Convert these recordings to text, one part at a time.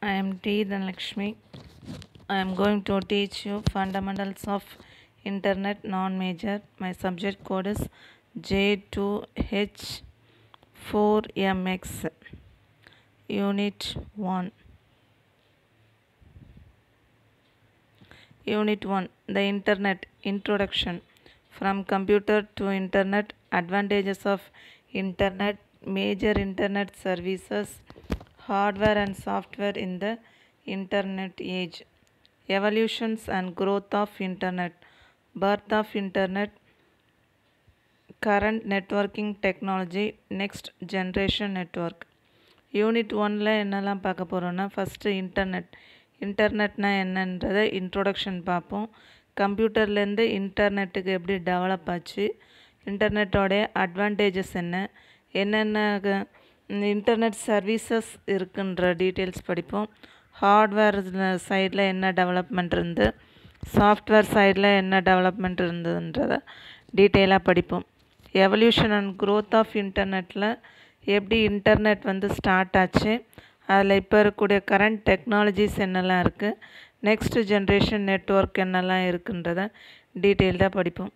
I am T. Dhanlakshmi. I am going to teach you fundamentals of internet non-major. My subject code is J2H4MX. Unit 1. Unit 1 The Internet Introduction From Computer to Internet Advantages of Internet Major Internet Services Hardware and Software in the Internet Age Evolutions and Growth of Internet Birth of Internet Current Networking Technology Next Generation Network unit ஒனில் என்னெல்லாம் பார்க்க போகிறோன்னா first internet இன்டர்நெட்னா என்னன்றதை introduction பார்ப்போம் கம்ப்யூட்டர்லேருந்து இன்டர்நெட்டுக்கு எப்படி develop ஆச்சு இன்டர்நெட்டோடைய advantages என்ன என்னென்ன இன்டர்நெட் சர்வீசஸ் இருக்குன்ற டீட்டெயில்ஸ் படிப்போம் ஹார்ட்வேர் சைடில் என்ன டெவலப்மெண்ட் இருந்து சாஃப்ட்வேர் சைடில் என்ன டெவலப்மெண்ட் இருந்ததுன்றதை டீட்டெயிலாக படிப்போம் எவல்யூஷன் அண்ட் க்ரோத் ஆஃப் இன்டர்நெட்டில் எப்படி இன்டர்நெட் வந்து ஸ்டார்ட் ஆச்சு அதில் இப்போ இருக்கக்கூடிய கரண்ட் டெக்னாலஜிஸ் என்னெல்லாம் இருக்குது நெக்ஸ்ட் ஜென்ரேஷன் நெட்ஒர்க் என்னெல்லாம் இருக்குன்றத டீட்டெயில்டாக படிப்போம்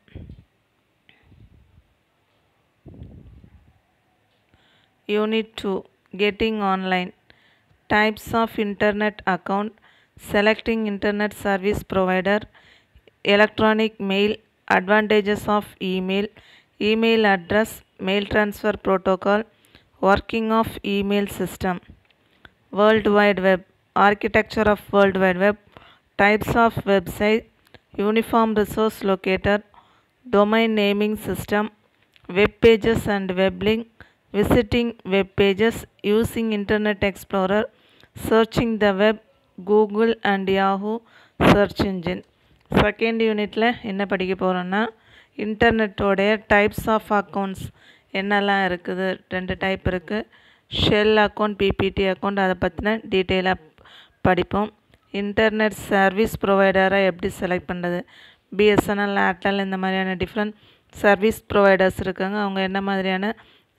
unit two getting online types of internet account selecting internet service provider electronic mail advantages of email email address mail transfer protocol working of email system world wide web architecture of world wide web types of website uniform resource locator domain naming system web pages and web link visiting web pages using internet explorer searching the web google and yahoo search engine second யூனிட்டில் என்ன படிக்க போகிறோன்னா இன்டர்நெட்டோடைய types of accounts என்னெல்லாம் இருக்குது ரெண்டு type இருக்குது shell account PPT account அதை பற்றின டீட்டெயிலாக படிப்போம் இன்டர்நெட் சர்வீஸ் ப்ரொவைடரை எப்படி செலக்ட் பண்ணுறது பிஎஸ்என்எல் ஏர்டெல் இந்த மாதிரியான டிஃப்ரெண்ட் சர்வீஸ் ப்ரொவைடர்ஸ் இருக்காங்க அவங்க என்ன மாதிரியான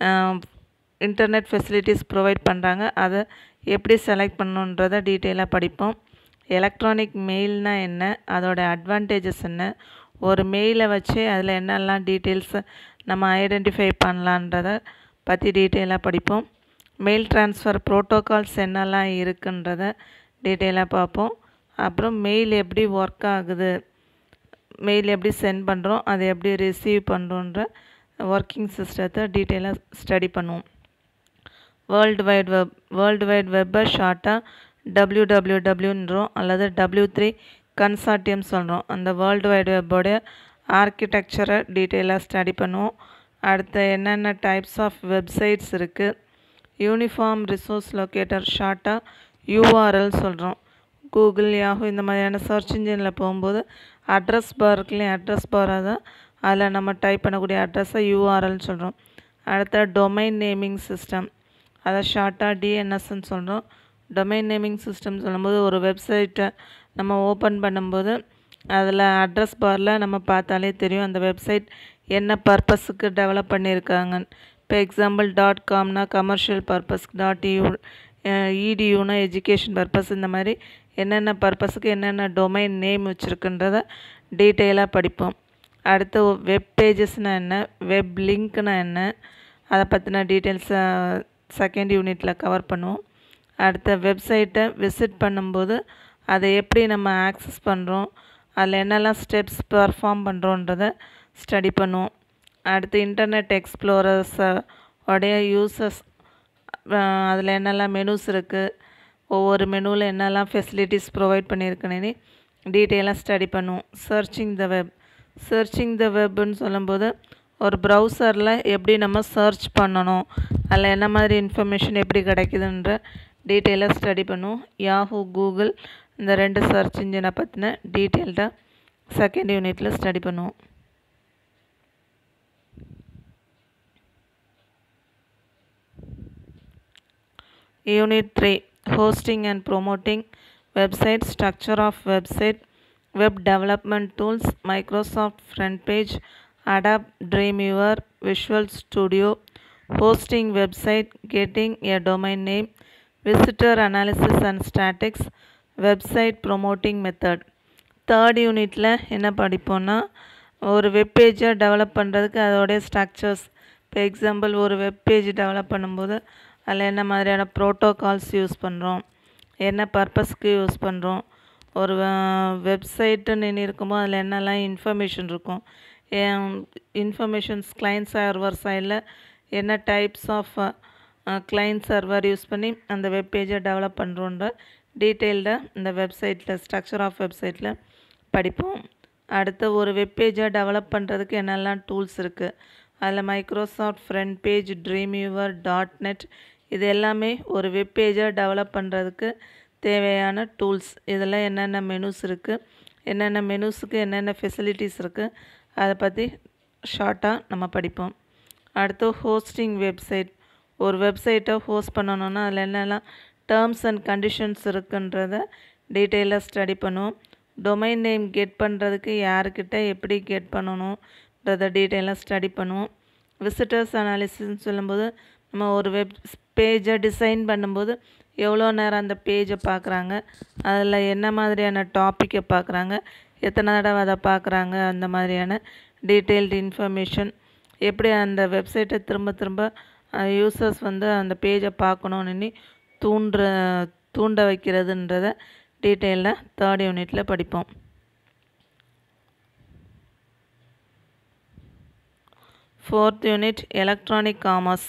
இன்டர்நெட் ஃபெசிலிட்டிஸ் ப்ரொவைட் பண்ணுறாங்க அதை எப்படி செலக்ட் பண்ணணுன்றதை டீட்டெயிலாக படிப்போம் எலக்ட்ரானிக் மெயில்னால் என்ன அதோட அட்வான்டேஜஸ் என்ன ஒரு மெயிலை வச்சு அதில் என்னெல்லாம் டீட்டெயில்ஸை நம்ம ஐடென்டிஃபை பண்ணலான்றத பற்றி டீட்டெயிலாக படிப்போம் மெயில் ட்ரான்ஸ்ஃபர் ப்ரோட்டோகால்ஸ் என்னெல்லாம் இருக்குன்றத டீட்டெயிலாக பார்ப்போம் அப்புறம் மெயில் எப்படி ஒர்க் ஆகுது மெயில் எப்படி சென்ட் பண்ணுறோம் அதை எப்படி ரிசீவ் பண்ணுறோன்ற ஒர்க்கிங் சிஸ்டத்தை டீட்டெயிலாக ஸ்டடி பண்ணுவோம் world wide web world wide வெப்பை ஷார்ட்டாக டபிள்யூ டபிள்யூ டபிள்யூன்றோம் அல்லது டபிள்யூ த்ரீ கன்சார்டியம் சொல்கிறோம் அந்த வேர்ல்டு வைட் வெப்போடைய ஆர்கிடெக்சரை டீட்டெயிலாக ஸ்டடி பண்ணுவோம் அடுத்து என்னென்ன டைப்ஸ் ஆஃப் வெப்சைட்ஸ் இருக்குது யூனிஃபார்ம் ரிசோர்ஸ் லொக்கேட்டர் ஷார்ட்டாக யூஆர்எல் சொல்கிறோம் கூகுள் யாஹூ இந்த மாதிரியான சர்ச் இன்ஜினில் போகும்போது அட்ரஸ் பார் இருக்குல்லையும் அட்ரஸ் பாராக தான் அதில் நம்ம டைப் பண்ணக்கூடிய அட்ரஸை யூஆர்எல்னு சொல்கிறோம் அடுத்த டொமைன் நேமிங் சிஸ்டம் அதை ஷார்ட்டாக டிஎன்எஸ்ன்னு சொல்கிறோம் டொமைன் நேமிங் சிஸ்டம் சொல்லும்போது ஒரு வெப்சைட்டை நம்ம ஓப்பன் பண்ணும்போது அதில் அட்ரஸ் பாரில் நம்ம பார்த்தாலே தெரியும் அந்த வெப்சைட் என்ன பர்பஸுக்கு டெவலப் பண்ணியிருக்காங்க இப்போ எக்ஸாம்பிள் டாட் காம்னா கமர்ஷியல் பர்பஸ் டாட் யூ இடியூனா எஜுகேஷன் பர்பஸ் இந்த மாதிரி என்னென்ன பர்பஸுக்கு என்னென்ன டொமைன் நேம் வச்சுருக்குன்றத டீட்டெயிலாக படிப்போம் அடுத்து வெப் பேஜஸ்னால் என்ன வெப் லிங்க்னா என்ன அதை பற்றின டீட்டெயில்ஸை செகண்ட் யூனிட்டில் கவர் பண்ணுவோம் அடுத்த வெப்சைட்டை விசிட் பண்ணும்போது அதை எப்படி நம்ம ஆக்சஸ் பண்ணுறோம் அதில் என்னெல்லாம் ஸ்டெப்ஸ் பர்ஃபார்ம் பண்ணுறோன்றத ஸ்டடி பண்ணுவோம் அடுத்து இன்டர்நெட் எக்ஸ்ப்ளோரர்ஸ் உடைய யூசஸ் அதில் என்னெல்லாம் மெனூஸ் இருக்குது ஒவ்வொரு மெனுவில் என்னெல்லாம் ஃபெசிலிட்டிஸ் ப்ரொவைட் பண்ணியிருக்குன்னு டீட்டெயிலாக ஸ்டடி பண்ணுவோம் searching the web searching the வெப்னு சொல்லும்போது ஒரு ப்ரௌசரில் எப்படி நம்ம சர்ச் பண்ணணும் அதில் என்ன மாதிரி இன்ஃபர்மேஷன் எப்படி கிடைக்குதுன்ற டீட்டெயிலாக ஸ்டடி பண்ணுவோம் யாஹூ கூகுள் இந்த ரெண்டு சர்ச் இன்ஜினை பற்றின டீட்டெயில்டாக செகண்ட் யூனிட்டில் ஸ்டடி பண்ணுவோம் unit three hosting and promoting website structure of website web development tools Microsoft FrontPage Adobe Dreamweaver Visual Studio hosting website getting a domain name visitor analysis and statics website promoting method third யூனிட்டில் என்ன படிப்போம்னா ஒரு வெப்பேஜை develop பண்ணுறதுக்கு அதோடைய structures இப்போ example ஒரு webpage develop பண்ணும்போது அதில் என்ன மாதிரியான ப்ரோட்டோகால்ஸ் யூஸ் பண்ணுறோம் என்ன பர்பஸ்க்கு யூஸ் பண்ணுறோம் ஒரு வெப்சைட்டுன்னு இருக்கும்போது அதில் என்னெல்லாம் இன்ஃபர்மேஷன் இருக்கும் இன்ஃபர்மேஷன்ஸ் கிளைண்ட் சர்வர் சைடில் என்ன types of client server use பண்ணி அந்த வெப்பேஜை டெவலப் பண்ணுறோன்ற டீட்டெயில்டாக இந்த வெப்சைட்டில் ஸ்ட்ரக்சர் ஆஃப் வெப்சைட்டில் படிப்போம் அடுத்து ஒரு வெப்பேஜை டெவலப் பண்ணுறதுக்கு என்னெல்லாம் டூல்ஸ் இருக்குது அதில் Microsoft FrontPage Dreamweaver dot net இது எல்லாமே ஒரு வெப்பேஜை டெவலப் பண்ணுறதுக்கு தேவையான டூல்ஸ் இதில் என்னென்ன மெனுஸ் இருக்குது என்னென்ன மெனுஸுக்கு என்னென்ன ஃபெசிலிட்டிஸ் இருக்குது அதை பற்றி ஷார்ட்டாக நம்ம படிப்போம் அடுத்து ஹோஸ்டிங் வெப்சைட் ஒரு வெப்சைட்டை ஹோஸ்ட் பண்ணணுன்னா அதில் என்னெல்லாம் டேர்ம்ஸ் அண்ட் கண்டிஷன்ஸ் இருக்குன்றத டீட்டெயிலாக ஸ்டடி பண்ணுவோம் டொமைன் நேம் கெட் பண்ணுறதுக்கு யாருக்கிட்ட எப்படி கெட் பண்ணணுன்றத டீட்டெயிலாக ஸ்டடி பண்ணுவோம் விசிட்டர்ஸ் அனாலிசிஸ்ன்னு சொல்லும்போது நம்ம ஒரு வெப் பேஜை டிசைன் பண்ணும்போது எவ்வளோ நேரம் அந்த பேஜை பார்க்குறாங்க அதில் என்ன மாதிரியான டாப்பிக்கை பார்க்குறாங்க எத்தனை தடவை அதை பார்க்குறாங்க அந்த மாதிரியான டீட்டெயில்டு இன்ஃபர்மேஷன் எப்படி அந்த வெப்சைட்டை திரும்ப திரும்ப யூசர்ஸ் வந்து அந்த பேஜை பார்க்கணுன்னு தூண்டுற தூண்ட வைக்கிறதுன்றத டீட்டெயிலாக தேர்ட் யூனிட்டில் படிப்போம் ஃபோர்த் யூனிட் எலக்ட்ரானிக் காமர்ஸ்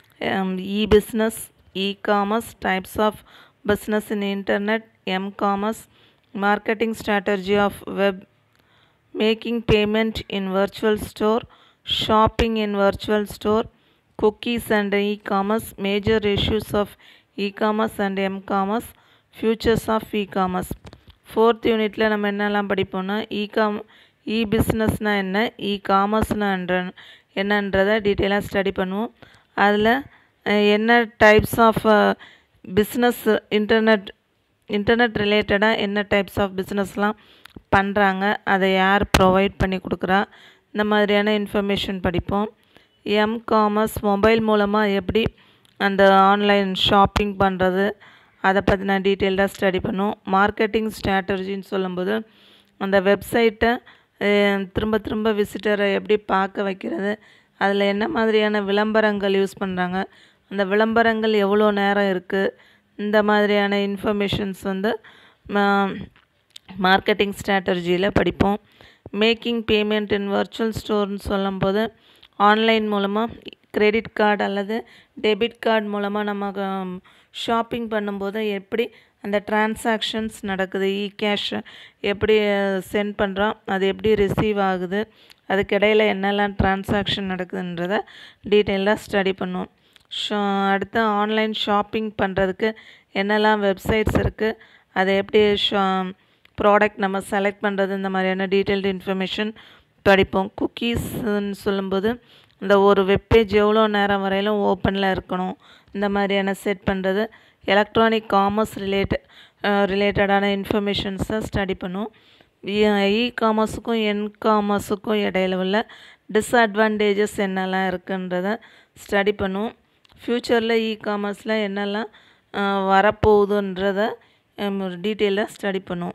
இ-business e-commerce types of business in internet m-commerce marketing strategy of web making payment in virtual store shopping in virtual store cookies and e-commerce major issues of e-commerce and m-commerce futures of e-commerce fourth யூனிட்டில் நம்ம என்னெல்லாம் படிப்போம்னா e com இ பிஸ்னஸ்னால் என்ன இ காமர்ஸ்னான்ற என்னன்றதை டீட்டெயிலாக study பண்ணுவோம் அதில் என்ன types of business internet internet ரிலேட்டடாக என்ன டைப்ஸ் ஆஃப் பிஸ்னஸ்லாம் பண்ணுறாங்க அதை யார் ப்ரொவைட் பண்ணி கொடுக்குறா இந்த மாதிரியான இன்ஃபர்மேஷன் படிப்போம் எம் காமர்ஸ் மொபைல் மூலமாக எப்படி அந்த ஆன்லைன் ஷாப்பிங் பண்ணுறது அதை பற்றி நான் டீட்டெயில்டாக ஸ்டடி பண்ணுவோம் மார்க்கெட்டிங் ஸ்ட்ராட்டஜின்னு சொல்லும்போது அந்த வெப்சைட்டை திரும்ப திரும்ப விசிட்டரை எப்படி பார்க்க வைக்கிறது அதில் என்ன மாதிரியான விளம்பரங்கள் யூஸ் பண்ணுறாங்க அந்த விளம்பரங்கள் எவ்வளோ நேரம் இருக்குது இந்த மாதிரியான இன்ஃபர்மேஷன்ஸ் வந்து மார்க்கெட்டிங் ஸ்ட்ராட்டஜியில் படிப்போம் மேக்கிங் பேமெண்ட் இன் வர்ச்சுவல் ஸ்டோர்னு சொல்லும்போது ஆன்லைன் மூலமாக கிரெடிட் கார்டு அல்லது டெபிட் கார்டு மூலமாக நம்ம ஷாப்பிங் பண்ணும்போது எப்படி அந்த டிரான்சாக்ஷன்ஸ் நடக்குது இ கேஷ் எப்படி சென்ட் பண்ணுறோம் அது எப்படி ரிசீவ் ஆகுது அதுக்கிடையில் என்னெல்லாம் டிரான்சாக்ஷன் நடக்குதுன்றத டீட்டெயிலாக ஸ்டடி பண்ணுவோம் ஷோ அடுத்து ஆன்லைன் ஷாப்பிங் பண்ணுறதுக்கு என்னெல்லாம் வெப்சைட்ஸ் இருக்குது அதை எப்படி ஷா ப்ராடக்ட் நம்ம செலக்ட் பண்ணுறது இந்த மாதிரியான டீட்டெயில்டு இன்ஃபர்மேஷன் படிப்போம் குக்கீஸ்ன்னு சொல்லும்போது இந்த ஒரு வெப்பேஜ் எவ்வளோ நேரம் வரையிலும் ஓப்பனில் இருக்கணும் இந்த மாதிரியான செட் பண்ணுறது எலக்ட்ரானிக் காமர்ஸ் ரிலேட்டட் ரிலேட்டடான இன்ஃபர்மேஷன்ஸை ஸ்டடி பண்ணுவோம் இ காமர்ஸுக்கும் என் காமர்ஸுக்கும் இடையில உள்ள டிஸ்அட்வான்டேஜஸ் என்னெல்லாம் இருக்குன்றத ஸ்டடி பண்ணுவோம் ஃப்யூச்சரில் இ காமர்ஸில் என்னெல்லாம் வரப்போகுதுன்றத டீட்டெயிலாக ஸ்டடி பண்ணுவோம்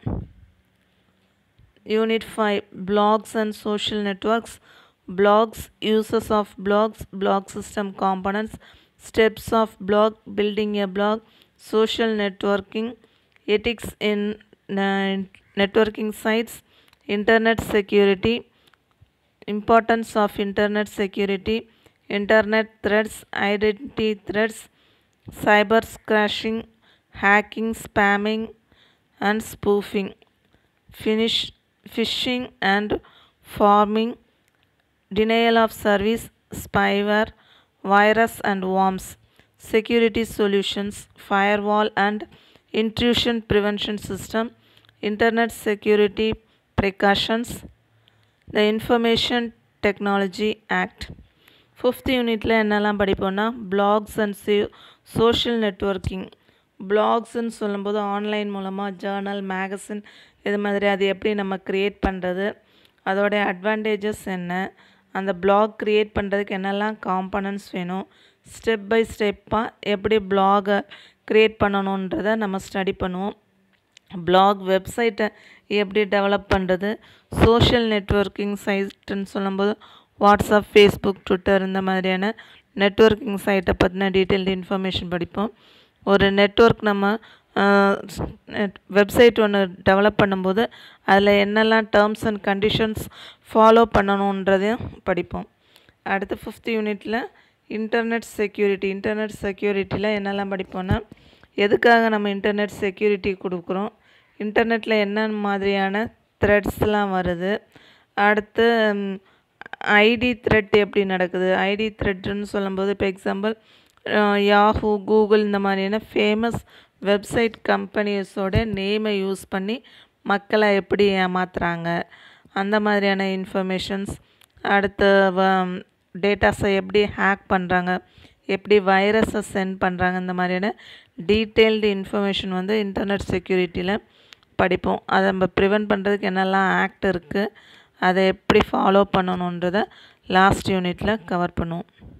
unit five blogs and social networks blogs uses of blogs blog system components steps of blog building a blog social networking ethics in uh, networking sites internet security importance of internet security internet threats identity threats cyber crashing hacking spamming and spoofing finish phishing and farming denial of service, spyware, virus and worms, security solutions, firewall and intrusion prevention system, internet security precautions, the Information Technology Act. Fifth யூனிட்டில் என்னெல்லாம் படிப்போம்னா blogs and social networking பிளாக்ஸ்ன்னு சொல்லும்போது online மூலமாக Journal magazine இது மாதிரி அது எப்படி நம்ம க்ரியேட் பண்ணுறது அதோடைய அட்வான்டேஜஸ் என்ன அந்த பிளாக் க்ரியேட் பண்ணுறதுக்கு என்னெல்லாம் காம்பனன்ட்ஸ் வேணும் ஸ்டெப் பை ஸ்டெப்பாக எப்படி பிளாகை க்ரியேட் பண்ணணுன்றதை நம்ம ஸ்டடி பண்ணுவோம் பிளாக் வெப்சைட்டை எப்படி டெவலப் பண்ணுறது சோஷியல் நெட்வொர்க்கிங் சைட்டுன்னு சொல்லும்போது வாட்ஸ்அப் ஃபேஸ்புக் ட்விட்டர் இந்த மாதிரியான நெட்வொர்க்கிங் சைட்டை பற்றின டீட்டெயில்டு இன்ஃபர்மேஷன் படிப்போம் ஒரு நெட்வொர்க் நம்ம வெப்சைட் ஒன்று டெவலப் பண்ணும்போது அதில் என்னெல்லாம் டேர்ம்ஸ் அண்ட் கண்டிஷன்ஸ் ஃபாலோ பண்ணணுன்றதையும் படிப்போம் அடுத்து ஃபிஃப்த் யூனிட்டில் இன்டர்நெட் செக்யூரிட்டி இன்டர்நெட் செக்யூரிட்டியில் என்னெல்லாம் படிப்போம்னா எதுக்காக நம்ம இன்டர்நெட் செக்யூரிட்டி கொடுக்குறோம் இன்டர்நெட்டில் என்ன மாதிரியான த்ரெட்ஸ்லாம் வருது அடுத்து ஐடி த்ரெட் எப்படி நடக்குது ஐடி த்ரெட்டுன்னு சொல்லும்போது இப்போ எக்ஸாம்பிள் யாஹூ கூகுள் இந்த மாதிரியான ஃபேமஸ் வெப்சைட் கம்பெனிஸோட நேமை யூஸ் பண்ணி மக்களை எப்படி ஏமாத்துறாங்க அந்த மாதிரியான இன்ஃபர்மேஷன்ஸ் அடுத்து டேட்டாஸை எப்படி ஹேக் பண்ணுறாங்க எப்படி வைரஸை சென்ட் பண்ணுறாங்க இந்த மாதிரியான டீட்டெயில்டு இன்ஃபர்மேஷன் வந்து இன்டர்நெட் செக்யூரிட்டியில் படிப்போம் அதை நம்ம ப்ரிவெண்ட் பண்ணுறதுக்கு என்னெல்லாம் ஆக்ட் இருக்குது அதை எப்படி ஃபாலோ பண்ணணுன்றதை லாஸ்ட் யூனிட்டில் கவர் பண்ணுவோம்